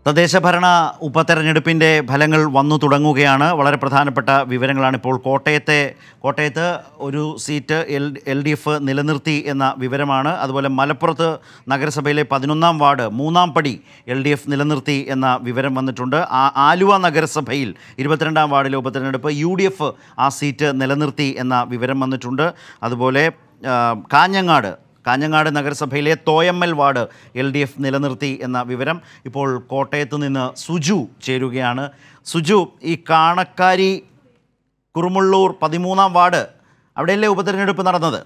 തദ്ദേശഭരണ ഉപതെരഞ്ഞെടുപ്പിൻ്റെ ഫലങ്ങൾ വന്നു തുടങ്ങുകയാണ് വളരെ പ്രധാനപ്പെട്ട വിവരങ്ങളാണ് ഇപ്പോൾ കോട്ടയത്തെ കോട്ടയത്ത് ഒരു seat L L D F നിലനിർത്തി എന്ന വിവരമാണ് അതുപോലെ മലപ്പുറത്ത് നഗരസഭയിലെ പതിനൊന്നാം വാർഡ് മൂന്നാം പടി എൽ ഡി എഫ് നിലനിർത്തി എന്ന വിവരം വന്നിട്ടുണ്ട് ആ- ആലുവ നഗരസഭയിൽ ഇരുപത്തിരണ്ടാം വാർഡിലെ ഉപതെരഞ്ഞെടുപ്പ് യു ഡി എഫ് ആ സീറ്റ് നിലനിർത്തി എന്ന വിവരം വന്നിട്ടുണ്ട് അതുപോലെ ആ, കാഞ്ഞങ്ങാട് കാഞ്ഞങ്ങാട് നഗരസഭയിലെ Thoyammal ward L D F നിലനിർത്തി എന്ന വിവരം ഇപ്പോൾ കോട്ടയത്ത് നിന്ന് സുജു ചേരുകയാണ് സുജു ഈ കാണക്കാരി കുറുമുള്ളൂർ പതിമൂന്നാം വാർഡ് അവിടെയല്ലേ ഉപതെരഞ്ഞെടുപ്പ് നടന്നത്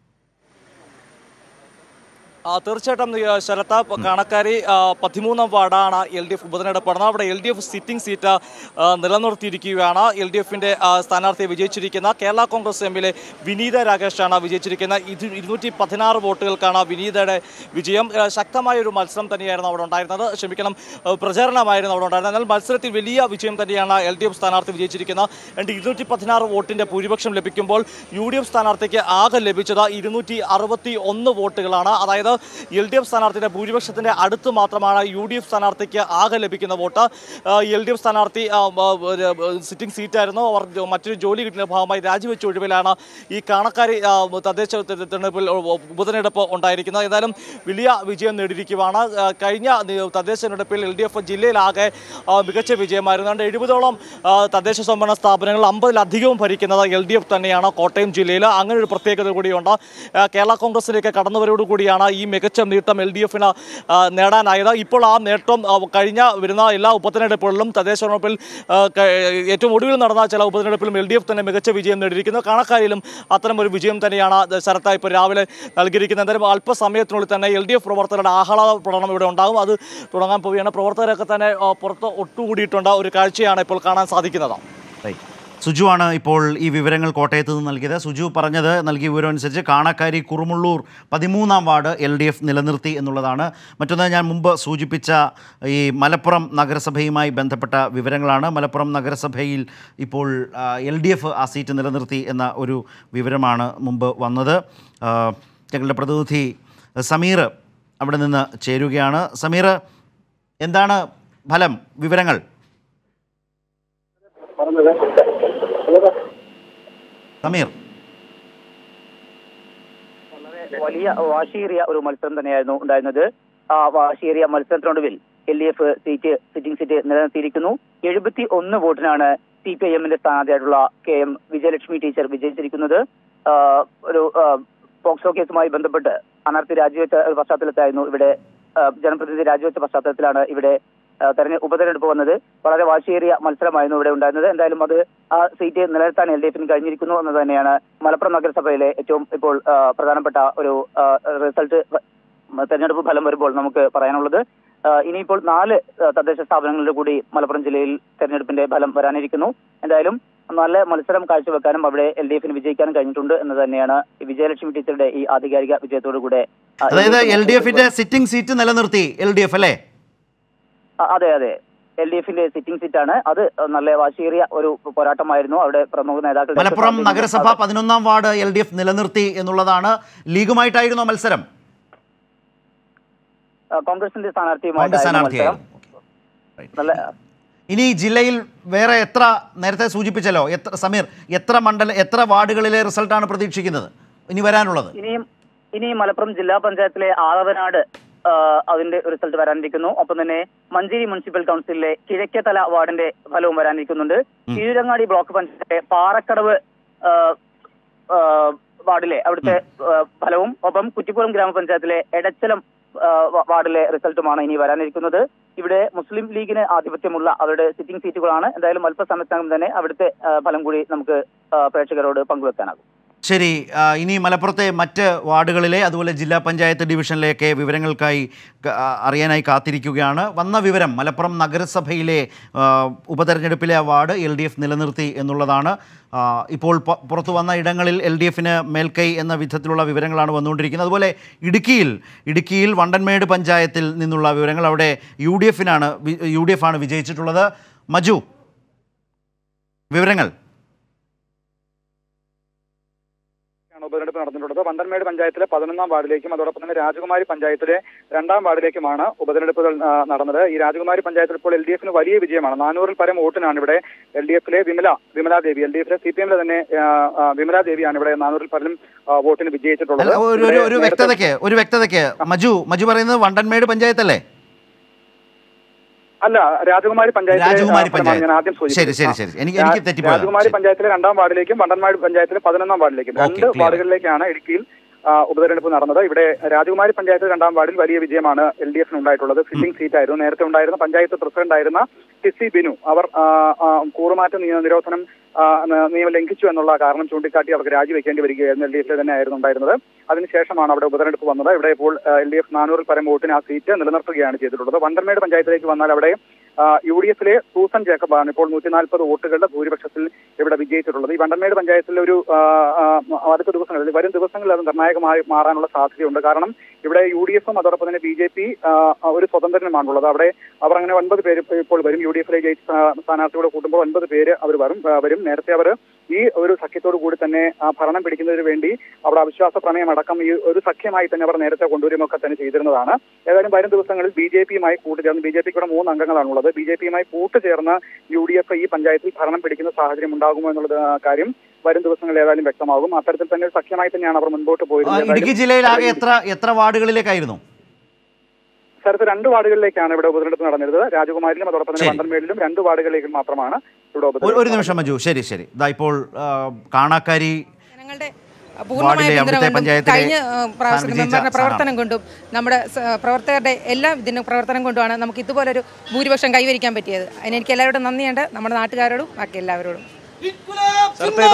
ആ, തീർച്ചയായിട്ടും ഈ, ശരത്ത കണക്കാരി ആ, പതിമൂന്നാം വാർഡാണ് എൽ ഡി എഫ് ഉപതെരഞ്ഞെടുപ്പ് നടന്നത് അവിടെ L D F sitting seat ആ, നിലനിർത്തിയിരിക്കുകയാണ് എൽ ഡി എഫിന്റെ സ്ഥാനാർത്ഥിയെ വിജയിച്ചിരിക്കുന്ന കേരള കോൺഗ്രസ് എമ്മിലെ വിനീത രാകേഷാണ് വിജയിച്ചിരിക്കുന്ന ഇത് ഇരുന്നൂറ്റി പതിനാറ് വോട്ടുകൾക്കാണ് വിനീതയുടെ വിജയം ആ, ശക്തമായ ഒരു മത്സരം തന്നെയായിരുന്നു അവിടെ ഉണ്ടായിരുന്നത് ക്ഷമിക്കണം ആ, പ്രചാരണമായിരുന്നു അവിടെ ഉണ്ടായിരുന്നത് എന്നാൽ മത്സരത്തിൽ വലിയ വിജയം തന്നെയാണ് എൽ ഡി എഫ് സ്ഥാനാർത്ഥി വിജയിച്ചിരിക്കുന്ന രണ്ട് ഇരുന്നൂറ്റി പതിനാറ് വോട്ടിന്റെ ഭൂരിപക്ഷം ലഭിക്കുമ്പോൾ യു ഡി എഫ് സ്ഥാനാർത്ഥിക്ക് ആകെ ലഭിച്ചത് ഇരുന്നൂറ്റി അറുപത്തി ഒന്ന് വോട്ടുകളാണ് അതായത് എൽ ഡി എഫ് സ്ഥാനാർത്ഥിയുടെ ഭൂരിപക്ഷത്തിന്റെ അടുത്ത് മാത്രമാണ് യു ഡി എഫ് സ്ഥാനാർത്ഥിക്ക് ആകെ ലഭിക്കുന്ന വോട്ട് എൽ ഡി എഫ് സ്ഥാനാർത്ഥി ആ, ആ, ഒരു, സിറ്റിംഗ് സീറ്റായിരുന്നു അവർ മറ്റൊരു ജോലി കിട്ടിയ ഭാഗമായി രാജിവെച്ച ഒഴിവിലാണ് ഈ കാണക്കാരി ആ, തദ്ദേശ തെരഞ്ഞെടുപ്പിൽ ഉപതെരഞ്ഞെടുപ്പ് ഉണ്ടായിരിക്കുന്നത് ഏതായാലും വലിയ വിജയം നേടിയിരിക്കുകയാണ് ആ, കഴിഞ്ഞ നി- തദ്ദേശ തെരഞ്ഞെടുപ്പിൽ എൽ ഡി എഫ് ജില്ലയിലാകെ ആ, മികച്ച വിജയമായിരുന്നു ഏതാണ്ട് എഴുപതോളം ആ, തദ്ദേശ സ്വയംഭരണ സ്ഥാപനങ്ങൾ അമ്പതിലധികവും ഭരിക്കുന്നത് എൽ ഡി എഫ് തന്നെയാണ് കോട്ടയം ജില്ലയിൽ അങ്ങനെ ഒരു പ്രത്യേകത കൂടിയുണ്ട് ആ, കേരള കോൺഗ്രസിലേക്ക് കടന്നുവരോടുകൂടിയാണ് ഈ മികച്ച നേട്ടം എൽ ഡി എഫിന് നേടാനായത് ഇപ്പോൾ ആ നേട്ടം ആ, കഴിഞ്ഞ വരുന്ന എല്ലാ ഉപതെരഞ്ഞെടുപ്പുകളിലും തദ്ദേശ തെരഞ്ഞെടുപ്പിൽ ആ, ക- ഏറ്റവും ഒടുവിൽ നടന്ന ചില ഉപതെരഞ്ഞെടുപ്പിലും എൽ ഡി എഫ് തന്നെ മികച്ച വിജയം നേടിയിരിക്കുന്നു കണക്കാരിലും അത്തരം ഒരു വിജയം തന്നെയാണ് അത് ശരത്ത ഇപ്പോൾ രാവിലെ നൽകിയിരിക്കുന്നത് എന്തായാലും അല്പസമയത്തിനുള്ളിൽ തന്നെ എൽ ഡി എഫ് പ്രവർത്തകരുടെ ആഹ്ലാദ പ്രകടനം ഇവിടെ ഉണ്ടാകും അത് തുടങ്ങാൻ പോവുകയാണ് പ്രവർത്തകരൊക്കെ തന്നെ ആ, പുറത്ത് ഒട്ടുകൂടിയിട്ടുണ്ട് ഒരു കാഴ്ചയാണ് ഇപ്പോൾ കാണാൻ സാധിക്കുന്നത് റൈറ്റ് സുജു ആണ് ഇപ്പോൾ ഈ വിവരങ്ങൾ കോട്ടയത്ത് നിന്ന് നൽകിയത് സുജു പറഞ്ഞത് നൽകിയ വിവരം അനുസരിച്ച് കാണക്കാരി കുറുമുള്ളൂർ പതിമൂന്നാം വാർഡ് എൽ ഡി എഫ് നിലനിർത്തി എന്നുള്ളതാണ് മറ്റൊന്ന് ഞാൻ മുമ്പ് സൂചിപ്പിച്ച ഈ മലപ്പുറം നഗരസഭയുമായി ബന്ധപ്പെട്ട വിവരങ്ങളാണ് മലപ്പുറം നഗരസഭയിൽ ഇപ്പോൾ എൽ ഡി എഫ് ആ സീറ്റ് നിലനിർത്തി എന്ന ഒരു വിവരമാണ് മുമ്പ് വന്നത് ആ, ഞങ്ങളുടെ പ്രതിനിധി സമീർ അവിടെ നിന്ന് ചേരുകയാണ് സമീർ എന്താണ് ഫലം വിവരങ്ങൾ സമീർ വളരെ വലിയ വാശിയേറിയ ഒരു മത്സരം തന്നെയായിരുന്നു ഉണ്ടായിരുന്നത് ആ വാശിയേറിയ മത്സരത്തിനൊടുവിൽ L D F seat sitting seat നിലനിർത്തിയിരിക്കുന്നു എഴുപത്തി ഒന്ന് വോട്ടിനാണ് സി പി ഐ എമ്മിന്റെ സ്ഥാനാർത്ഥിയായിട്ടുള്ള കെ എം വിജയലക്ഷ്മി ടീച്ചർ വിജയിച്ചിരിക്കുന്നത് ആ, ഒരു ആ, പോക്സോ കേസുമായി ബന്ധപ്പെട്ട് അനർത്തി രാജിവെച്ച ഒരു പശ്ചാത്തലത്തിലായിരുന്നു ഇവിടെ ആ, ജനപ്രതിനിധി രാജിവെച്ച പശ്ചാത്തലത്തിലാണ് ഇവിടെ ആ, തെരഞ്ഞെ ഉപതെരഞ്ഞെടുപ്പ് വന്നത് വളരെ വാശിയേറിയ മത്സരമായിരുന്നു ഇവിടെ ഉണ്ടായിരുന്നത് എന്തായാലും അത് ആ സീറ്റ് നിലനിർത്താൻ എൽ ഡി എഫിന് കഴിഞ്ഞിരിക്കുന്നു എന്ന് തന്നെയാണ് മലപ്പുറം നഗരസഭയിലെ ഏറ്റവും ഇപ്പോൾ ആ, പ്രധാനപ്പെട്ട ഒരു ആ, റിസൾട്ട് തെരഞ്ഞെടുപ്പ് ഫലം വരുമ്പോൾ നമുക്ക് പറയാനുള്ളത് ആ, ഇനിയിപ്പോൾ നാല് ആ, തദ്ദേശ സ്ഥാപനങ്ങളുടെ കൂടി മലപ്പുറം ജില്ലയിൽ തെരഞ്ഞെടുപ്പിന്റെ ഫലം വരാനിരിക്കുന്നു എന്തായാലും നല്ല മത്സരം കാഴ്ചവെക്കാനും അവിടെ എൽ ഡി എഫിന് വിജയിക്കാനും കഴിഞ്ഞിട്ടുണ്ട് എന്ന് തന്നെയാണ് ഈ വിജയലക്ഷ്മി ടീച്ചറുടെ ഈ ആധികാരിക വിജയത്തോടു കൂടെ ആ, അതായത് എൽ ഡി എഫിന്റെ സിറ്റിംഗ് സീറ്റ് നിലനിർത്തി എൽ ഡി എഫ് അല്ലേ ആ, അതെ അതെ എൽ ഡി എഫിന്റെ സിറ്റിംഗ് സീറ്റാണ് അത് നല്ല വാശിയേറിയ ഒരു പോരാട്ടമായിരുന്നു അവിടെ പ്രമുഖ നേതാക്കളുടെ മലപ്പുറം നഗരസഭ പതിനൊന്നാം വാർഡ് എൽ ഡി എഫ് നിലനിർത്തി എന്നുള്ളതാണ് ലീഗുമായിട്ടായിരുന്നോ മത്സരം ആ, കോൺഗ്രസിന്റെ കോൺഗ്രസ് സ്ഥാനാർത്ഥിയുമായിട്ടായിരുന്നു മത്സരം സ്ഥാനാർത്ഥിയായിരുന്നു നല്ല ഇനി ജില്ലയിൽ വേറെ എത്ര നേരത്തെ സൂചിപ്പിച്ചല്ലോ എത്ര സമീർ എത്ര മണ്ഡല എത്ര വാർഡുകളിലെ റിസൾട്ടാണ് പ്രതീക്ഷിക്കുന്നത് ഇനി വരാനുള്ളത് ഇനിയും ഇനി മലപ്പുറം ജില്ലാ പഞ്ചായത്തിലെ ആളവനാട് ആ, അതിന്റെ റിസൾട്ട് വരാനിരിക്കുന്നു ഒപ്പം തന്നെ മഞ്ചേരി മുനിസിപ്പൽ കൗൺസിലിലെ കിഴക്കേതല വാർഡിന്റെ ഫലവും വരാനിരിക്കുന്നുണ്ട് കീഴങ്ങാടി ബ്ലോക്ക് പഞ്ചായത്തിലെ പാറക്കടവ് ആ, ആ, വാർഡിലെ അവിടുത്തെ ആ, ഫലവും ഒപ്പം കുറ്റിപ്പുറം ഗ്രാമപഞ്ചായത്തിലെ എടച്ചലം ആ, വാ- വാർഡിലെ റിസൾട്ടുമാണ് ഇനി വരാനിരിക്കുന്നത് ഇവിടെ മുസ്ലിം ലീഗിന് ആധിപത്യമുള്ള അവരുടെ സിറ്റിംഗ് സീറ്റുകളാണ് എന്തായാലും അല്പസമയത്തിനകം തന്നെ അവിടുത്തെ ആ, ഫലം കൂടി നമുക്ക് ആ, പ്രേക്ഷകരോട് പങ്കുവെക്കാനാകും ശരി ആ, ഇനി മലപ്പുറത്തെ മറ്റ് വാർഡുകളിലെ അതുപോലെ ജില്ലാ പഞ്ചായത്ത് ഡിവിഷനിലെയൊക്കെ വിവരങ്ങൾക്കായി ക- ആ, അറിയാനായി കാത്തിരിക്കുകയാണ് വന്ന വിവരം മലപ്പുറം നഗരസഭയിലെ ആ, ഉപതെരഞ്ഞെടുപ്പിലെ ആ വാർഡ് എൽ ഡി എഫ് നിലനിർത്തി എന്നുള്ളതാണ് ആ, ഇപ്പോൾ പ- പുറത്തു വന്ന ഇടങ്ങളിൽ എൽ ഡി എഫിന് മേൽക്കൈ എന്ന വിധത്തിലുള്ള വിവരങ്ങളാണ് വന്നുകൊണ്ടിരിക്കുന്നത് അതുപോലെ ഇടുക്കിയിൽ ഇടുക്കിയിൽ വണ്ടൻമേട് പഞ്ചായത്തിൽ നിന്നുള്ള വിവരങ്ങൾ അവിടെ യു ഡി എഫിനാണ് യു ഡി എഫ് ആണ് വിജയിച്ചിട്ടുള്ളത് മജു വിവരങ്ങൾ ഉപതെരഞ്ഞെടുപ്പ് നടന്നിട്ടുള്ളത് വണ്ടൻമേട് പഞ്ചായത്തിലെ പതിനൊന്നാം വാർഡിലേക്കും അതോടൊപ്പം തന്നെ രാജകുമാരി പഞ്ചായത്തിലെ രണ്ടാം വാർഡിലേക്കുമാണ് ഉപതെരഞ്ഞെടുപ്പുകൾ ആ, നടന്നത് ഈ രാജകുമാരി പഞ്ചായത്തിൽ ഇപ്പോൾ എൽ ഡി എഫിന് വലിയ വിജയമാണ് നാനൂറിൽ പരം വോട്ടിനാണ് ഇവിടെ എൽ ഡി എഫിലെ വിമല വിമലാ ദേവി എൽ ഡി എഫിലെ സി പി എമ്മിലെ തന്നെ ആ, ആ, വിമലാ ദേവിയാണ് ഇവിടെ നാനൂറിൽ പരം ആ, വോട്ടിന് വിജയിച്ചിട്ടുള്ളത് അല്ല ഒരു ഒരു ഇവിടെ ഒരു നേരത്തെ- വ്യക്തതയ്ക്ക് ഒരു വ്യക്തതയ്ക്ക് മജു മജു പറയുന്നത് വണ്ടൻമേട് പഞ്ചായത്തല്ലേ അല്ല രാജകുമാരി പഞ്ചായത്തിലെ രാജകുമാരി ആ, ഫലമാണ് ഞാൻ ആദ്യം പഞ്ചായത്ത് ശരി സൂചിപ്പിച്ചത്. ശരി ശരി എനിക്ക് എനിക്ക് രാ- തെറ്റിപ്പോയതാണ് രാജകുമാരി ശരി. പഞ്ചായത്തിലെ രണ്ടാം വാർഡിലേക്കും വണ്ടൻമാട് പഞ്ചായത്തിലെ പതിനൊന്നാം വാർഡിലേക്കും ഓക്കേ, രണ്ട് clear. വാർഡുകളിലേക്കാണ് ഇടുക്കിയിൽ ആ, ഉപതെരഞ്ഞെടുപ്പ് നടന്നത് ഇവിടെ രാജകുമാരി പഞ്ചായത്ത് രണ്ടാം വാർഡിൽ വലിയ വിജയമാണ് എൽ ഡി എഫിന് ഉണ്ടായിട്ടുള്ളത് സിറ്റിംഗ് സീറ്റ് ആയിരുന്നു നേരത്തെ ഉണ്ടായിരുന്ന പഞ്ചായത്ത് പ്രസിഡന്റ് ആയിരുന്ന ടിസി ബിനു അവർ ആ, ആ, കൂറുമാറ്റ നിയ- നിരോധനം ആ, ന- നിയമം ലംഘിച്ചു എന്നുള്ള കാരണം ചൂണ്ടിക്കാട്ടി അവർക്ക് രാജിവെക്കേണ്ടി വരികയായിരുന്നു എൽ ഡി എഫിൽ തന്നെ ആയിരുന്നു ഉണ്ടായിരുന്നത് അതിനുശേഷമാണ് അവിടെ ഉപതെരഞ്ഞെടുപ്പ് വന്നത് ഇവിടെ ഇപ്പോൾ എൽ ഡി എഫ് നാനൂറിൽ പരം വോട്ടിന് ആ സീറ്റ് നിലനിർത്തുകയാണ് ചെയ്തിട്ടുള്ളത് വണ്ടർമേട് പഞ്ചായത്തിലേക്ക് വന്നാൽ അവിടെ യു ഡി എഫിലെ സൂസൻ ജേക്കബാണ് ഇപ്പോൾ നൂറ്റി നാൽപ്പത് വോട്ടുകളുടെ ഭൂരിപക്ഷത്തിൽ ഇവിടെ വിജയിച്ചിട്ടുള്ളത് ഈ വണ്ടർമേട് പഞ്ചായത്തിലെ ഒരു ആ, ആ, അടുത്ത ദിവസങ്ങളിൽ വരും ദിവസങ്ങളിൽ അത് നിർണായകമായി മാറാനുള്ള സാധ്യതയുണ്ട് കാരണം ഇവിടെ യു ഡി എഫും അതോടൊപ്പം തന്നെ ബി ജെ പി ഒരു സ്വതന്ത്രനുമാണുള്ളത് അവിടെ അവർ അങ്ങനെ ഒൻപത് പേര് ഇപ്പോൾ വരും യു ഡി എഫിലെ ജയിച്ച സ്ഥാ- സ്ഥാനാർത്ഥികളെ കൂട്ടുമ്പോൾ ഒൻപത് പേര് അവർ വരും ആ, വരും നേരത്തെ അവർ ഈ ഒരു സഖ്യത്തോടു കൂടി തന്നെ ആ, ഭരണം പിടിക്കുന്നതിന് വേണ്ടി അവിടെ അവിശ്വാസ പ്രമേയം അടക്കം ഈ ഒരു സഖ്യമായി തന്നെ അവർ നേരത്തെ കൊണ്ടുവരുമൊക്കെ തന്നെ ചെയ്തിരുന്നതാണ് ഏതായാലും വരും ദിവസങ്ങളിൽ ബി ജെ പിയുമായി കൂട്ടുചേർന്ന് ബി ജെ പിക്ക് ഇവിടെ മൂന്ന് അംഗങ്ങളാണുള്ളത് ബി ജെ പിയുമായി കൂട്ടുചേർന്ന് യു ഡി എഫ് ഈ പഞ്ചായത്തിൽ ഭരണം പിടിക്കുന്ന സാഹചര്യം ഉണ്ടാകുമോ എന്നുള്ള ആ, കാര്യം വരും ദിവസങ്ങളിൽ ഏതായാലും വ്യക്തമാകും അത്തരത്തിൽ തന്നെ ഒരു സഖ്യമായി തന്നെയാണ് അവർ മുൻപോട്ട് ആ, പോയിരുന്നത് ഇടുക്കി ജില്ലയിൽ ആകെ എത്ര എത്ര വാർഡുകളിലേക്കായിരുന്നു സ്ഥലത്ത് രണ്ട് വാർഡുകളിലേക്കാണ് ഇവിടെ ഉപതെരഞ്ഞെടുപ്പ് നടന്നിരുന്നത് രാജകുമാരിലും അതോടൊപ്പം തന്നെ ശരി. വണ്ടൻമേലിലും രണ്ട് വാർഡുകളിലേക്ക് മാത്രമാണ് ഇവിടെ ഒരു- ഉപതെരഞ്ഞെടുപ്പ് ഒരു നിമിഷം മജു ശരി ശരി ഇതാ ഇപ്പോൾ ആ, കാണാക്കാരി ജനങ്ങളുടെ പൂർണ്ണമായ വാർഡിലെ പിന്തുണ അവിടുത്തെ കൊണ്ടും പഞ്ചായത്തിലെ കഴിഞ്ഞ ആ, പ്രാവശ്യത്തെ വിജയിച്ച മെമ്പറുടെ പ്രവർത്തനം കൊണ്ടും നമ്മുടെ സ- പ്രവർത്തകരുടെ എല്ലാ ഇതിനും പ്രവർത്തനം കൊണ്ടുമാണ് നമുക്ക് ഇതുപോലൊരു ഭൂരിപക്ഷം കൈവരിക്കാൻ പറ്റിയത് അതിന് എനിക്ക് എല്ലാവരോടും നന്ദിയുണ്ട് നമ്മുടെ നാട്ടുകാരോടും ബാക്കി എല്ലാവരോടും നേരത്തെ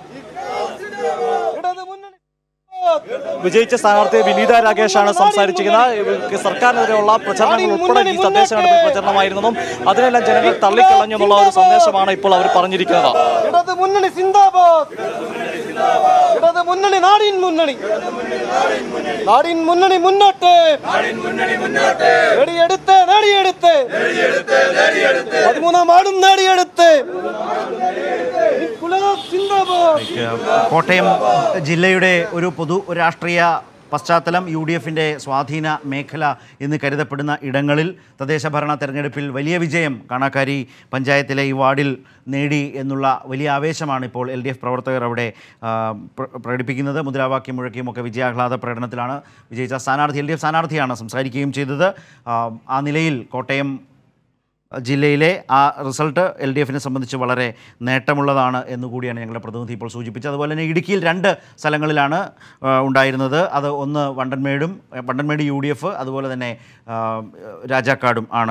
ഇത് വിജയിച്ച സ്ഥാനാർത്ഥി വിനീത രാകേഷാണ് സംസാരിച്ചിരിക്കുന്നത് ഇവർക്ക് സർക്കാരിനെതിരെയുള്ള പ്രചരണങ്ങൾ ഉൾപ്പെടെ ഈ തദ്ദേശ തെരഞ്ഞെടുപ്പ് പ്രചരണമായിരുന്നതും അതിനെല്ലാം ജനങ്ങൾ തള്ളിക്കളഞ്ഞു എന്നുള്ള ഒരു സന്ദേശമാണ് ഇപ്പോൾ അവർ പറഞ്ഞിരിക്കുന്നത് ഇടത് മുന്നണി സിന്ദാബാദ് ഇടത് മുന്നണി നാടിൻ മുന്നണി നാടിൻ മുന്നണി മുന്നോട്ട് നേടിയെടുത്ത് നേടിയെടുത്ത് പതിമൂന്നാം വാർഡും നേടിയെടുത്ത് ഇൻകുലാബ് സിന്ദാബാദ് കോട്ടയം ജില്ലയുടെ ഒരു പൊതു രാഷ്ട്രീയ പശ്ചാത്തലം യു ഡി എഫിൻ്റെ സ്വാധീന മേഖല എന്ന് കരുതപ്പെടുന്ന ഇടങ്ങളിൽ തദ്ദേശ ഭരണ തെരഞ്ഞെടുപ്പിൽ വലിയ വിജയം കാണാക്കാരി പഞ്ചായത്തിലെ ഈ വാർഡിൽ നേടി എന്നുള്ള വലിയ ആവേശമാണ് ഇപ്പോൾ എൽ ഡി എഫ് പ്രവർത്തകർ അവിടെ ആ, പ്ര- പ്രകടിപ്പിക്കുന്നത് മുദ്രാവാക്യം മുഴക്കിയും ഒക്കെ വിജയാഹ്ലാദ പ്രകടനത്തിലാണ് വിജയിച്ച സ്ഥാനാർത്ഥി എൽ ഡി എഫ് സ്ഥാനാർത്ഥിയാണ് സംസാരിക്കുകയും ചെയ്തത് ആ, ആ നിലയിൽ കോട്ടയം ജില്ലയിലെ ആ റിസൾട്ട് എൽ ഡി എഫിനെ സംബന്ധിച്ച് വളരെ നേട്ടമുള്ളതാണ് എന്നുകൂടിയാണ് ഞങ്ങളുടെ പ്രതിനിധി ഇപ്പോൾ സൂചിപ്പിച്ചത് അതുപോലെ തന്നെ ഇടുക്കിയിൽ രണ്ട് സ്ഥലങ്ങളിലാണ് ആ, ഉണ്ടായിരുന്നത് അത് ഒന്ന് വണ്ടൻമേടും എ, വണ്ടൻമേട് യു ഡി എഫ് അതുപോലെ തന്നെ ആ, രാജാക്കാടും ആണ്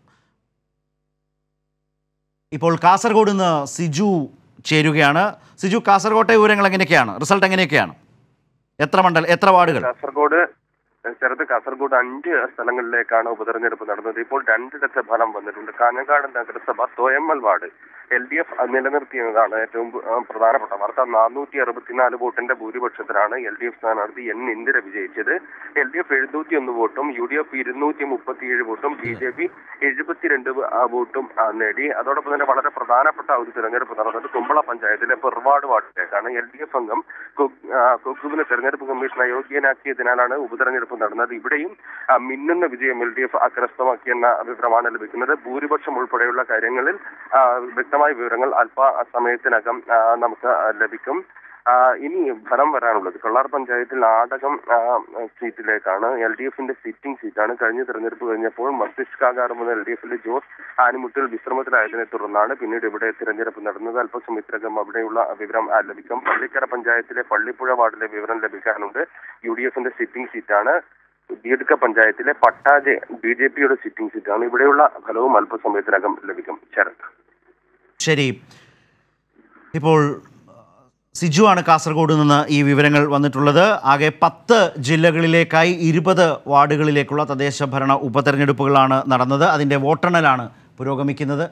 ഇപ്പോൾ കാസർഗോഡ് നിന്ന് സിജു ചേരുകയാണ് സിജു കാസർഗോട്ടെ വിവരങ്ങൾ എങ്ങനെയൊക്കെയാണ് റിസൾട്ട് എങ്ങനെയൊക്കെയാണ് എത്ര മണ്ഡലം എത്ര വാർഡുകൾ കാസർഗോഡ് ചെറുത് കാസർഗോഡ് അഞ്ച് സ്ഥലങ്ങളിലേക്കാണ് ഉപതെരഞ്ഞെടുപ്പ് നടന്നത് ഇപ്പോൾ രണ്ടിടത്തെ ഫലം വന്നിട്ടുണ്ട് കാഞ്ഞങ്ങാട് നഗരസഭ Thoyammal ward L D F നിലനിർത്തിയതാണ് ഏറ്റവും ആ, പ്രധാനപ്പെട്ട വാർത്ത നാനൂറ്റി അറുപത്തിനാല് വോട്ടിന്റെ ഭൂരിപക്ഷത്തിലാണ് എൽ ഡി എഫ് സ്ഥാനാർത്ഥി എൻ ഇന്ദിര വിജയിച്ചത് എൽ ഡി എഫ് എഴുന്നൂറ്റി ഒന്ന് വോട്ടും യു ഡി എഫ് ഇരുന്നൂറ്റി മുപ്പത്തിയേഴ് വോട്ടും ബി ജെ പി എഴുപത്തിരണ്ട് വോട്ടും ആ, നേടി അതോടൊപ്പം തന്നെ വളരെ പ്രധാനപ്പെട്ട ഒരു തിരഞ്ഞെടുപ്പ് നടന്നത് കുമ്പള പഞ്ചായത്തിലെ പെർവാട് വാർഡിലേക്കാണ് എൽ ഡി എഫ് അംഗം കുക്- ആ, കുക്കുവിനെ തെരഞ്ഞെടുപ്പ് കമ്മീഷൻ അയോഗ്യനാക്കിയതിനാലാണ് ഉപതെരഞ്ഞെടുപ്പ് നടന്നത് ഇവിടെയും ആ, മിന്നുന്ന വിജയം എൽ ഡി എഫ് കരസ്ഥമാക്കിയെന്ന വിവരമാണ് ലഭിക്കുന്നത് ഭൂരിപക്ഷം ഉൾപ്പെടെയുള്ള കാര്യങ്ങളിൽ ആ, വ്യക്തമായ വിവരങ്ങൾ അല്പ സമയത്തിനകം ആ, നമുക്ക് ആ, ലഭിക്കും ആ, ഇനി ഫലം വരാനുള്ളത് കൊള്ളാർ പഞ്ചായത്തിൽ ആടകം ആ, സീറ്റിലേക്കാണ് എൽ ഡി എഫിന്റെ സിറ്റിംഗ് സീറ്റാണ് കഴിഞ്ഞ തെരഞ്ഞെടുപ്പ് കഴിഞ്ഞപ്പോൾ മസ്തിഷ്കാഘാതം മുതൽ എൽ ഡി എഫിലെ ജോസ് ആനിമുട്ടിൽ വിശ്രമത്തിലായതിനെ തുടർന്നാണ് പിന്നീട് ഇവിടെ തിരഞ്ഞെടുപ്പ് നടന്നത് അല്പസമയത്തിനകം അവിടെയുള്ള വിവരം ആ, ലഭിക്കും പള്ളിക്കര പഞ്ചായത്തിലെ പള്ളിപ്പുഴ വാർഡിലെ വിവരം ലഭിക്കാനുണ്ട് യു ഡി എഫിന്റെ സിറ്റിംഗ് സീറ്റാണ് ദീർഘ പഞ്ചായത്തിലെ പട്ടാജെ ബി ജെ പിയുടെ സിറ്റിംഗ് സീറ്റാണ് ഇവിടെയുള്ള ഫലവും അല്പസമയത്തിനകം ലഭിക്കും ശരത് ശരി ഇപ്പോൾ സിജു ആണ് കാസർഗോഡ് നിന്ന് ഈ വിവരങ്ങൾ വന്നിട്ടുള്ളത് ആകെ പത്ത് ജില്ലകളിലേക്കായി ഇരുപത് വാർഡുകളിലേക്കുള്ള തദ്ദേശ ഭരണ ഉപതെരഞ്ഞെടുപ്പുകളാണ് നടന്നത് അതിൻ്റെ വോട്ടെണ്ണലാണ് പുരോഗമിക്കുന്നത്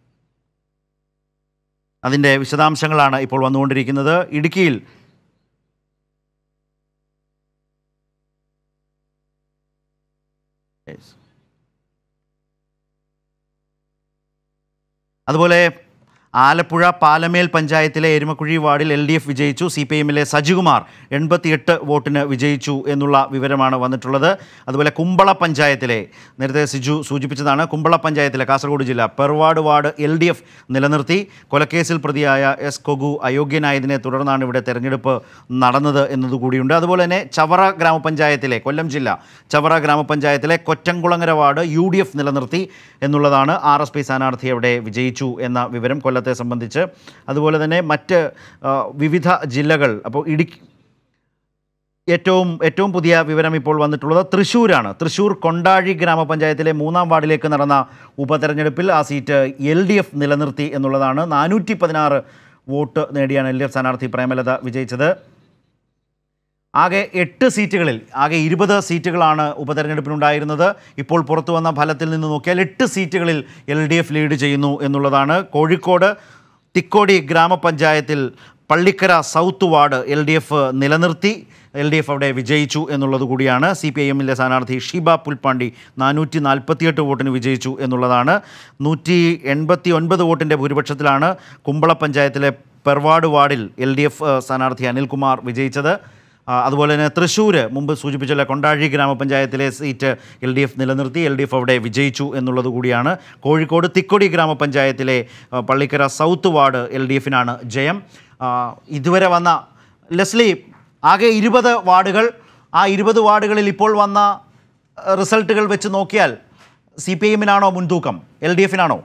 അതിൻ്റെ വിശദാംശങ്ങളാണ് ഇപ്പോൾ വന്നുകൊണ്ടിരിക്കുന്നത് ഇടുക്കിയിൽ Yes. അതുപോലെ ആലപ്പുഴ പാലമേൽ പഞ്ചായത്തിലെ എരുമക്കുഴി വാർഡിൽ എൽ ഡി എഫ് വിജയിച്ചു സി പി എമ്മിലെ സജികുമാർ എൺപത്തിയെട്ട് വോട്ടിന് വിജയിച്ചു എന്നുള്ള വിവരമാണ് വന്നിട്ടുള്ളത് അതുപോലെ കുമ്പള പഞ്ചായത്തിലെ നേരത്തെ സിജു സൂചിപ്പിച്ചതാണ് കുമ്പള പഞ്ചായത്തിലെ കാസർഗോഡ് ജില്ല Perwad ward L D F നിലനിർത്തി കൊലക്കേസിൽ പ്രതിയായ എസ് കൊഗു അയോഗ്യനായതിനെ തുടർന്നാണ് ഇവിടെ തെരഞ്ഞെടുപ്പ് നടന്നത് എന്നതുകൂടിയുണ്ട് അതുപോലെ തന്നെ ചവറ ഗ്രാമപഞ്ചായത്തിലെ കൊല്ലം ജില്ല ചവറ ഗ്രാമപഞ്ചായത്തിലെ Kottamkulangara ward U D F നിലനിർത്തി എന്നുള്ളതാണ് ആർ എസ് പി സ്ഥാനാർത്ഥി അവിടെ വിജയിച്ചു എന്ന വിവരം കൊല്ലത്തെ സംബന്ധിച്ച് അതുപോലെ തന്നെ മറ്റ് ആ, വിവിധ ജില്ലകൾ അപ്പോൾ ഇടുക്കി ഏറ്റവും ഏറ്റവും പുതിയ വിവരം ഇപ്പോൾ വന്നിട്ടുള്ളത് തൃശ്ശൂരാണ് തൃശ്ശൂർ കൊണ്ടാഴി ഗ്രാമപഞ്ചായത്തിലെ മൂന്നാം വാർഡിലേക്ക് നടന്ന ഉപതെരഞ്ഞെടുപ്പിൽ ആ സീറ്റ് എൽ ഡി എഫ് നിലനിർത്തി എന്നുള്ളതാണ് നാനൂറ്റി പതിനാറ് വോട്ട് നേടിയാണ് എൽ ഡി എഫ് സ്ഥാനാർത്ഥി പ്രേമലത വിജയിച്ചത് ആകെ എട്ട് സീറ്റുകളിൽ ആകെ ഇരുപത് സീറ്റുകളാണ് ഉപതെരഞ്ഞെടുപ്പിനുണ്ടായിരുന്നത് ഇപ്പോൾ പുറത്തു വന്ന ഫലത്തിൽ നിന്ന് നോക്കിയാൽ എട്ട് സീറ്റുകളിൽ എൽ ഡി എഫ് ലീഡ് ചെയ്യുന്നു എന്നുള്ളതാണ് കോഴിക്കോട് തിക്കോടി ഗ്രാമപഞ്ചായത്തിൽ Pallikkara south ward L D F നിലനിർത്തി എൽ ഡി എഫ് അവിടെ വിജയിച്ചു എന്നുള്ളത് കൂടിയാണ് സി പി ഐ എമ്മിലെ സ്ഥാനാർത്ഥി ഷീബ പുൽപ്പാണ്ടി നാനൂറ്റി നാൽപ്പത്തിയെട്ട് വോട്ടിന് വിജയിച്ചു എന്നുള്ളതാണ് നൂറ്റി എൺപത്തി ഒൻപത് വോട്ടിൻ്റെ ഭൂരിപക്ഷത്തിലാണ് കുമ്പള പഞ്ചായത്തിലെ പെർവാട് വാർഡിൽ എൽ ഡി എഫ് സ്ഥാനാർത്ഥി അനിൽകുമാർ വിജയിച്ചത് ആ, അതുപോലെ തന്നെ തൃശ്ശൂർ മുമ്പ് സൂചിപ്പിച്ചുള്ള കൊണ്ടാഴി ഗ്രാമപഞ്ചായത്തിലെ സീറ്റ് എൽ ഡി എഫ് നിലനിർത്തി എൽ ഡി എഫ് അവിടെ വിജയിച്ചു എന്നുള്ളത് കൂടിയാണ് കോഴിക്കോട് തിക്കൊടി ഗ്രാമപഞ്ചായത്തിലെ ആ, Pallikkara south ward L D എഫിനാണ് ജയം ആ, ഇതുവരെ വന്ന ലെസ്ലി ആകെ ഇരുപത് വാർഡുകൾ ആ ഇരുപത് വാർഡുകളിൽ ഇപ്പോൾ വന്ന ആ, റിസൾട്ടുകൾ വെച്ച് നോക്കിയാൽ സി പി എമ്മിനാണോ മുൻതൂക്കം എൽ ഡി എഫിനാണോ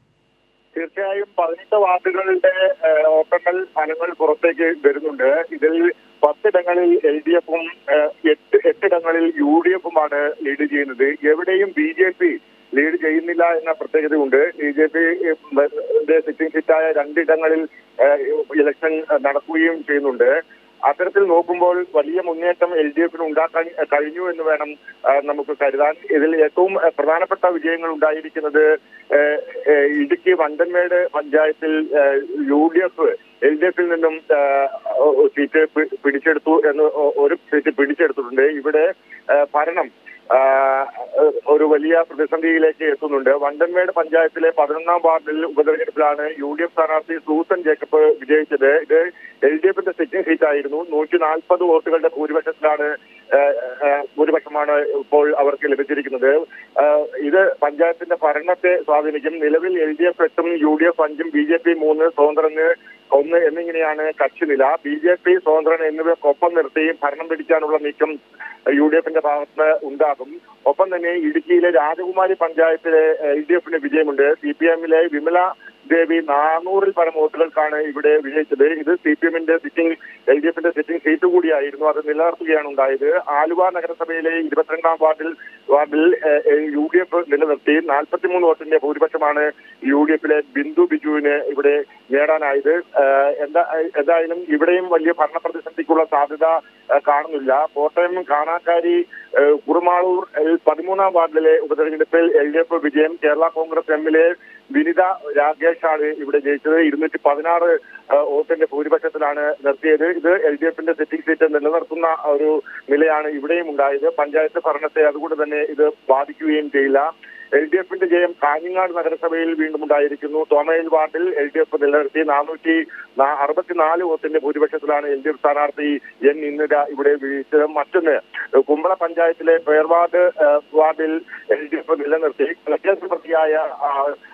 തീർച്ചയായും പതിനെട്ട് വാർഡുകളുടെ ഏഹ്, വോട്ടെണ്ണൽ ഫലങ്ങൾ പുറത്തേക്ക് വരുന്നുണ്ട് ഇതിൽ പത്തിടങ്ങളിൽ എൽ ഡി എഫും എട്ട് എട്ടിടങ്ങളിൽ യു ഡി എഫുമാണ് ലീഡ് ചെയ്യുന്നത് എവിടെയും ബി ജെ പി ലീഡ് ചെയ്യുന്നില്ല എന്ന പ്രത്യേകതയുണ്ട് ബി ജെ പി സിറ്റിംഗ് സീറ്റായ രണ്ടിടങ്ങളിൽ ഏഹ്, ഇലക്ഷൻ നടക്കുകയും ചെയ്യുന്നുണ്ട് അത്തരത്തിൽ നോക്കുമ്പോൾ വലിയ മുന്നേറ്റം എൽ ഡി എഫിന് ഉണ്ടാക്കാൻ ഏഹ്, കഴിഞ്ഞു എന്ന് വേണം ഏഹ്, നമുക്ക് കരുതാൻ ഇതിൽ ഏറ്റവും ഏഹ്, പ്രധാനപ്പെട്ട വിജയങ്ങൾ ഉണ്ടായിരിക്കുന്നത് ഏഹ്, ഏഹ്, ഇടുക്കി വണ്ടൻമേട് പഞ്ചായത്തിൽ ഏഹ്, U D F L D എഫിൽ നിന്നും ഏഹ്, ഒ- സീറ്റ് പി- പിടിച്ചെടുത്തു എന്ന് ഒ- ഒരു സീറ്റ് പിടിച്ചെടുത്തിട്ടുണ്ട് ഇവിടെ ഏഹ്, ഭരണം ആഹ്, ഒരു വലിയ പ്രതിസന്ധിയിലേക്ക് എത്തുന്നുണ്ട് വണ്ടൻമേട് പഞ്ചായത്തിലെ പതിനൊന്നാം വാർഡിൽ ഉപതെരഞ്ഞെടുപ്പിലാണ് യു ഡി എഫ് സ്ഥാനാർത്ഥി സൂസൻ ജേക്കബ് വിജയിച്ചത് ഇത് എൽ ഡി എഫിന്റെ സിറ്റിംഗ് സീറ്റായിരുന്നു നൂറ്റി നാൽപ്പത് വോട്ടുകളുടെ ഭൂരിപക്ഷത്തിലാണ് ഏഹ്, ഏഹ്, ഭൂരിപക്ഷമാണ് ഇപ്പോൾ അവർക്ക് ലഭിച്ചിരിക്കുന്നത് ഏഹ്, ഇത് പഞ്ചായത്തിന്റെ ഭരണത്തെ സ്വാധീനിക്കും നിലവിൽ എൽ ഡി എഫ് എട്ടും യു ഡി എഫ് അഞ്ചും ബി ജെ പി മൂന്ന് സ്വതന്ത്രന് ഒന്ന് എന്നിങ്ങനെയാണ് കക്ഷി നില ബി ജെ പി സ്വതന്ത്രൻ എന്നിവയൊപ്പം നിർത്തി ഭരണം പിടിക്കാനുള്ള നീക്കം യു ഡി എഫിന്റെ ഭാഗത്ത് ഉണ്ടാകും ഒപ്പം തന്നെ ഇടുക്കിയിലെ രാജകുമാരി പഞ്ചായത്തിലെ എൽ ഡി എഫിന് വിജയമുണ്ട് സി പി എമ്മിലെ വിമല ദേവി നാനൂറിൽ പരം വോട്ടുകൾക്കാണ് ഇവിടെ വിജയിച്ചത് ഇത് സി പി എമ്മിന്റെ സിറ്റിംഗ് എൽ ഡി എഫിന്റെ സിറ്റിംഗ് സീറ്റ് കൂടിയായിരുന്നു അത് നിലനിർത്തുകയാണ് ഉണ്ടായത് ആലുവ നഗരസഭയിലെ ഇരുപത്തിരണ്ടാം വാർഡിൽ വാർഡിൽ യു ഡി എഫ് നിലനിർത്തി നാൽപ്പത്തിമൂന്ന് വോട്ടിന്റെ ഭൂരിപക്ഷമാണ് യു ഡി എഫിലെ ബിന്ദു ബിജുവിന് ഇവിടെ നേടാനായത് ഏഹ്, എന്താ എന്തായാലും ഇവിടെയും വലിയ ഭരണ പ്രതിസന്ധിക്കുള്ള സാധ്യത ഏഹ്, കാണുന്നില്ല കോട്ടയം കാണാക്കാരി ഏഹ്, കുറുമാളൂർ ഏഹ്, പതിമൂന്നാം വാർഡിലെ ഉപതെരഞ്ഞെടുപ്പിൽ എൽ ഡി എഫ് വിജയം കേരള കോൺഗ്രസ് എമ്മിലെ വിനിത രാകേഷാണ് ഇവിടെ ജയിച്ചത് ഇരുന്നൂറ്റി പതിനാറ് വോട്ടിന്റെ ഭൂരിപക്ഷത്തിലാണ് നിർത്തിയത് ഇത് എൽ ഡി എഫിന്റെ സിറ്റിംഗ് സീറ്റ് നിലനിർത്തുന്ന ഒരു നിലയാണ് ഇവിടെയും ഉണ്ടായത് പഞ്ചായത്ത് ഭരണത്തെ അതുകൊണ്ട് തന്നെ ഇത് ബാധിക്കുകയും ചെയ്യില്ല എൽ ഡി എഫിന്റെ ജയം കാഞ്ഞങ്ങാട് നഗരസഭയിൽ വീണ്ടും ഉണ്ടായിരിക്കുന്നു തോമയിൽ വാർഡിൽ എൽ ഡി എഫ് നിലനിർത്തി നാനൂറ്റി അറുപത്തിനാല് വോട്ടിന്റെ ഭൂരിപക്ഷത്തിലാണ് എൽ ഡി എഫ് സ്ഥാനാർത്ഥി എൻ ഇന്ദിര ഇവിടെ വീഴ്ചത് മറ്റൊന്ന് കുമ്പള പഞ്ചായത്തിലെ പേർവാർഡ് ഏഹ്, വാർഡിൽ എൽ ഡി എഫ് നിലനിർത്തി കൊലക്കേസ് പ്രതിയായ ആ,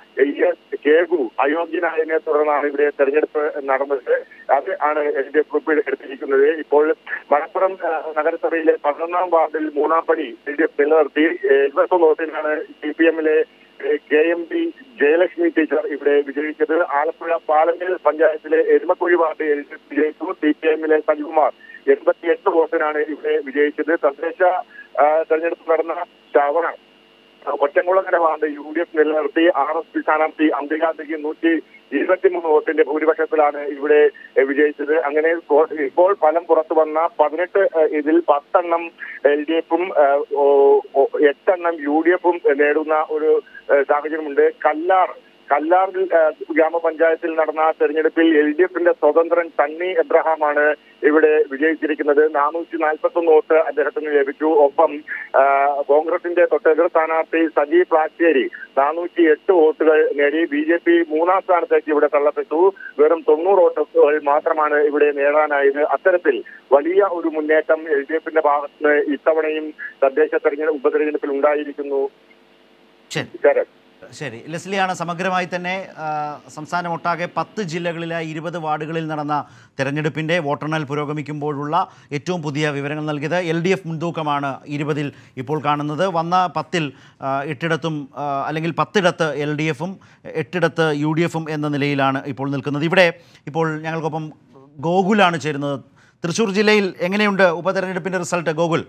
എസ് കേഗു അയോഗ്യനായതിനെ തുടർന്നാണ് ഇവിടെ തെരഞ്ഞെടുപ്പ് നടന്നത് അത് ആണ് എൽ ഡി എഫ് എടുത്തിരിക്കുന്നത് ഇപ്പോൾ മലപ്പുറം ആ, നഗരസഭയിലെ പതിനൊന്നാം വാർഡിൽ മൂന്നാം പടി എൽ ഡി എഫ് നിലനിർത്തി എഴുപത്തൊന്ന് വോട്ടിനാണ് സി പി എമ്മിലെ K M P Jayalakshmi teacher ഇവിടെ വിജയിച്ചത് ആലപ്പുഴ പാലമേൽ പഞ്ചായത്തിലെ Erumakkuzhi ward L D F വിജയിച്ചു സി പി എമ്മിലെ സജികുമാർ എൺപത്തിയെട്ട് വോട്ടിനാണ് ഇവിടെ വിജയിച്ചത് തദ്ദേശ ആ, തെരഞ്ഞെടുപ്പ് നടന്ന Chavara Ottamkulangara ward U D F നിലനിർത്തി ആർ എസ് പി സ്ഥാനാർത്ഥി അംബികാന്തയ്ക്ക് നൂറ്റി ഇരുപത്തിമൂന്ന് വോട്ടിന്റെ ഭൂരിപക്ഷത്തിലാണ് ഇവിടെ എഹ്, വിജയിച്ചത് അങ്ങനെ കോ- ഇപ്പോൾ ഫലം പുറത്തു വന്ന പതിനെട്ട് എഹ്, ഇതിൽ പത്തെണ്ണം എൽ ഡി എഫും എഹ്, ഓ- ഓ- എട്ടെണ്ണം യു ഡി എഫും നേടുന്ന ഒരു എഹ്, സാഹചര്യമുണ്ട് കല്ലാർ കല്ലാറിൽ ആ, ഗ്രാമപഞ്ചായത്തിൽ നടന്ന തെരഞ്ഞെടുപ്പിൽ എൽ ഡി എഫിന്റെ സ്വതന്ത്രൻ സണ്ണി എബ്രഹാമാണ് ഇവിടെ വിജയിച്ചിരിക്കുന്നത് നാനൂറ്റി നാൽപ്പത്തി ഒന്ന് വോട്ട് അദ്ദേഹത്തിന് ലഭിച്ചു ഒപ്പം ആ, കോൺഗ്രസിന്റെ തൊട്ടെതിർ സ്ഥാനാർത്ഥി സജീവ് പ്ലാച്ചേരി നാനൂറ്റി എട്ട് വോട്ടുകൾ നേടി ബി ജെ പി മൂന്നാം സ്ഥാനത്തേക്ക് ഇവിടെ തള്ളപ്പെട്ടു വെറും തൊണ്ണൂറ് വോട്ടുകൾ മാത്രമാണ് ഇവിടെ നേടാനായത് അത്തരത്തിൽ വലിയ ഒരു മുന്നേറ്റം എൽ ഡി എഫിന്റെ ഭാഗത്ത് നിന്ന് ഇത്തവണയും തദ്ദേശ തെരഞ്ഞെടുപ്പ് ഉപതെരഞ്ഞെടുപ്പിൽ ഉണ്ടായിരിക്കുന്നു ശരി ശരത് ശരി ലെസ്ലിയാണ് സമഗ്രമായി തന്നെ ആ, സംസ്ഥാനമൊട്ടാകെ പത്ത് ജില്ലകളിലായി ഇരുപത് വാർഡുകളിൽ നടന്ന തെരഞ്ഞെടുപ്പിൻ്റെ വോട്ടെണ്ണൽ പുരോഗമിക്കുമ്പോഴുള്ള ഏറ്റവും പുതിയ വിവരങ്ങൾ നൽകിയത് എൽ ഡി എഫ് മുൻതൂക്കമാണ് ഇരുപതിൽ ഇപ്പോൾ കാണുന്നത് വന്ന പത്തിൽ ആ, എട്ടിടത്തും ആ, അല്ലെങ്കിൽ പത്തിടത്ത് എൽ ഡി എഫും എട്ടിടത്ത് യു ഡി എഫും എന്ന നിലയിലാണ് ഇപ്പോൾ നിൽക്കുന്നത് ഇവിടെ ഇപ്പോൾ ഞങ്ങൾക്കൊപ്പം ഗോകുലാണ് ചേരുന്നത് തൃശ്ശൂർ ജില്ലയിൽ എങ്ങനെയുണ്ട് ഉപതെരഞ്ഞെടുപ്പിൻ്റെ റിസൾട്ട് ഗോകുൽ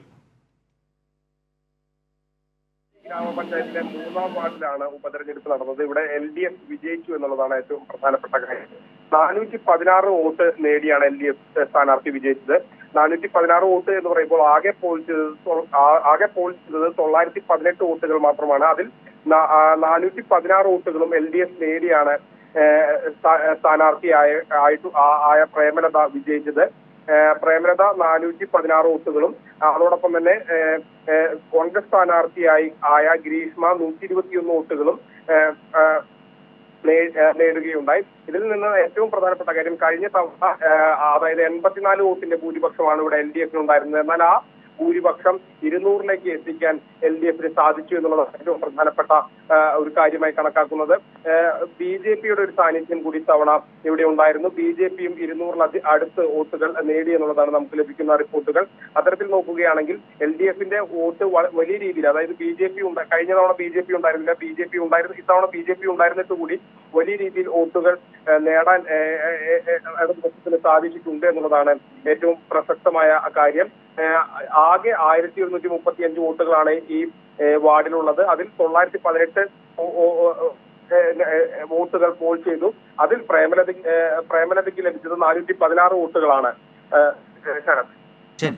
ഗ്രാമപഞ്ചായത്തിലെ മൂന്നാം വാർഡിലാണ് ഉപതെരഞ്ഞെടുപ്പ് നടന്നത് ഇവിടെ എൽ ഡി എഫ് വിജയിച്ചു എന്നുള്ളതാണ് ഏറ്റവും പ്രധാനപ്പെട്ട കാര്യം നാനൂറ്റി പതിനാറ് വോട്ട് നേടിയാണ് എൽ ഡി എഫ് സ്ഥാനാർത്ഥി വിജയിച്ചത് നാനൂറ്റി പതിനാറ് വോട്ട് എന്ന് പറയുമ്പോൾ ആകെ പോൾ ചെയ്തത് തൊ- ആ- ആകെ പോൾ ചെയ്തത് തൊള്ളായിരത്തി പതിനെട്ട് വോട്ടുകൾ മാത്രമാണ് അതിൽ നാനൂറ്റി പതിനാറ് വോട്ടുകളും എൽ ഡി എഫ് നേടിയാണ് ഏഹ്, സ്ഥാ- സ്ഥാനാർത്ഥിയായ ആയിട്ട് ആ- ആയ പ്രേമലത വിജയിച്ചത് ഏഹ്, പ്രേമലത നാനൂറ്റി പതിനാറ് വോട്ടുകളും അതോടൊപ്പം തന്നെ ഏഹ്, ഏഹ്, കോൺഗ്രസ് സ്ഥാനാർത്ഥിയായി ആയ ഗ്രീഷ്മ നൂറ്റി ഇരുപത്തിയൊന്ന് വോട്ടുകളും ഏഹ്, ഏഹ്, നേ- ഏഹ്, നേടുകയുണ്ടായി ഇതിൽ നിന്ന് ഏറ്റവും പ്രധാനപ്പെട്ട കാര്യം കഴിഞ്ഞ തവണ ഏഹ്, അതായത് എൺപത്തിനാല് വോട്ടിന്റെ ഭൂരിപക്ഷമാണ് ഇവിടെ എൽ ഡി എഫിന് ഉണ്ടായിരുന്നത് എന്നാൽ ആ ഭൂരിപക്ഷം ഇരുന്നൂറിലേക്ക് എത്തിക്കാൻ എൽ ഡി എഫിന് സാധിച്ചു എന്നുള്ളതാണ് ഏറ്റവും പ്രധാനപ്പെട്ട ആ, ഒരു കാര്യമായി കണക്കാക്കുന്നത് ബി ജെ പിയുടെ ഒരു സാന്നിധ്യം കൂടി ഇത്തവണ ഇവിടെ ഉണ്ടായിരുന്നു ബി ജെ പിയും ഇരുന്നൂറിലധി അടുത്ത് വോട്ടുകൾ നേടി എന്നുള്ളതാണ് നമുക്ക് ലഭിക്കുന്ന റിപ്പോർട്ടുകൾ അത്തരത്തിൽ നോക്കുകയാണെങ്കിൽ എൽ ഡി എഫിന്റെ വോട്ട് വ- വലിയ രീതിയിൽ അതായത് ബി ജെ പി കഴിഞ്ഞ തവണ ബി ജെ പി ഉണ്ടായിരുന്നില്ല ബി ജെ പി ഉണ്ടായിരുന്നു ഇത്തവണ ബി ജെ പി ഉണ്ടായിരുന്നിട്ട് കൂടി വലിയ രീതിയിൽ വോട്ടുകൾ ആ, നേടാൻ ആ, ആ, ആ, ആ, ഇടതുപക്ഷത്തിന് സാധിച്ചിട്ടുണ്ട് എന്നുള്ളതാണ് ഏറ്റവും പ്രസക്തമായ കാര്യം ആ, ആകെ ആയിരത്തി ഒരുന്നൂറ്റി മുപ്പത്തി അഞ്ച് വോട്ടുകളാണ് ഈ ഏ, വാർഡിലുള്ളത് അതിൽ തൊള്ളായിരത്തി പതിനെട്ട് ഓ- ഓ- ഓ- ഏ, ഏ, വോട്ടുകൾ പോൾ ചെയ്തു അതിൽ പ്രേമലത ഏ, പ്രേമലതയ്ക്ക് ലഭിച്ചത് നാനൂറ്റി പതിനാറ് വോട്ടുകളാണ് ഏ, ശരത് ശരി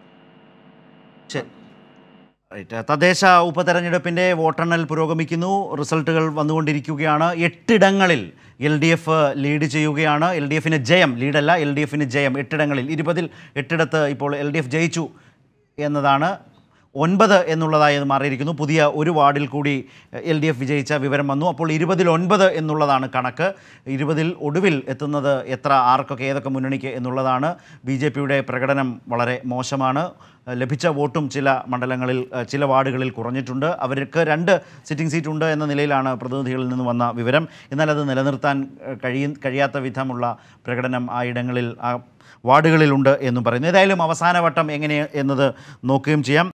ശരി റൈറ്റ് തദ്ദേശ ഉപതെരഞ്ഞെടുപ്പിൻ്റെ വോട്ടെണ്ണൽ പുരോഗമിക്കുന്നു റിസൾട്ടുകൾ വന്നുകൊണ്ടിരിക്കുകയാണ് എട്ടിടങ്ങളിൽ എൽ ഡി എഫ് ലീഡ് ചെയ്യുകയാണ് എൽ ഡി എഫിന് ജയം ലീഡല്ല എൽ ഡി എഫിന് ജയം എട്ടിടങ്ങളിൽ ഇരുപതിൽ എട്ടിടത്ത് ഇപ്പോൾ എൽ ഡി എഫ് ജയിച്ചു എന്നതാണ് ഒൻപത് എന്നുള്ളതായി അത് മാറിയിരിക്കുന്നു പുതിയ ഒരു വാർഡിൽ കൂടി എൽ ഡി എഫ് വിജയിച്ച വിവരം വന്നു അപ്പോൾ ഇരുപതിൽ ഒൻപത് എന്നുള്ളതാണ് കണക്ക് ഇരുപതിൽ ഒടുവിൽ എത്തുന്നത് എത്ര ആർക്കൊക്കെ ഏതൊക്കെ മുന്നണിക്ക് എന്നുള്ളതാണ് ബി ജെ പിയുടെ പ്രകടനം വളരെ മോശമാണ് ലഭിച്ച വോട്ടും ചില മണ്ഡലങ്ങളിൽ ഏഹ്, ചില വാർഡുകളിൽ കുറഞ്ഞിട്ടുണ്ട് അവർക്ക് രണ്ട് സിറ്റിംഗ് സീറ്റ് ഉണ്ട് എന്ന നിലയിലാണ് പ്രതിനിധികളിൽ നിന്ന് വന്ന വിവരം എന്നാൽ അത് നിലനിർത്താൻ ഏഹ്, കഴിയ കഴിയാത്ത വിധമുള്ള പ്രകടനം ആ ഇടങ്ങളിൽ ആ വാർഡുകളിലുണ്ട് എന്നും പറയുന്നു ഏതായാലും അവസാന വട്ടം എങ്ങനെ എന്നത് നോക്കുകയും ചെയ്യാം